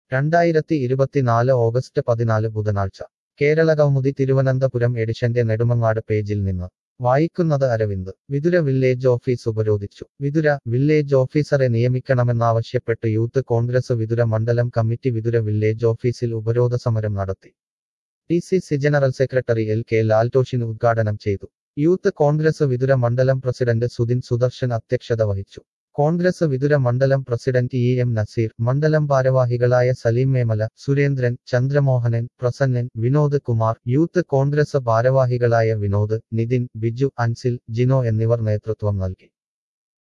രണ്ടായിരത്തി ഇരുപത്തിനാല് ഓഗസ്റ്റ് പതിനാല് ബുധനാഴ്ച കേരളകൗമുദി തിരുവനന്തപുരം എഡിഷന്റെ നെടുമങ്ങാട് പേജിൽ നിന്ന് വായിക്കുന്നത് അരവിന്ദ് വിതുര വില്ലേജ് ഓഫീസ് ഉപരോധിച്ചു വിതുര വില്ലേജ് ഓഫീസറെ നിയമിക്കണമെന്നാവശ്യപ്പെട്ട് യൂത്ത് കോൺഗ്രസ് വിതുര മണ്ഡലം കമ്മിറ്റി വിതുര വില്ലേജ് ഓഫീസിൽ ഉപരോധ സമരം നടത്തി D C C general secretary L K Laltoshin ഉദ്ഘാടനം ചെയ്തു യൂത്ത് കോൺഗ്രസ് വിതുര മണ്ഡലം പ്രസിഡന്റ് സുദിൻ സുദർശൻ അധ്യക്ഷത വഹിച്ചു കോൺഗ്രസ് വിതുര മണ്ഡലം പ്രസിഡന്റ് ഇ എം നസീർ മണ്ഡലം ഭാരവാഹികളായ സലീം മേമല സുരേന്ദ്രൻ ചന്ദ്രമോഹനൻ പ്രസന്നൻ വിനോദ് കുമാർ യൂത്ത് കോൺഗ്രസ് ഭാരവാഹികളായ വിനോദ് നിതിൻ ബിജു അൻസിൽ ജിനോ എന്നിവർ നേതൃത്വം നൽകി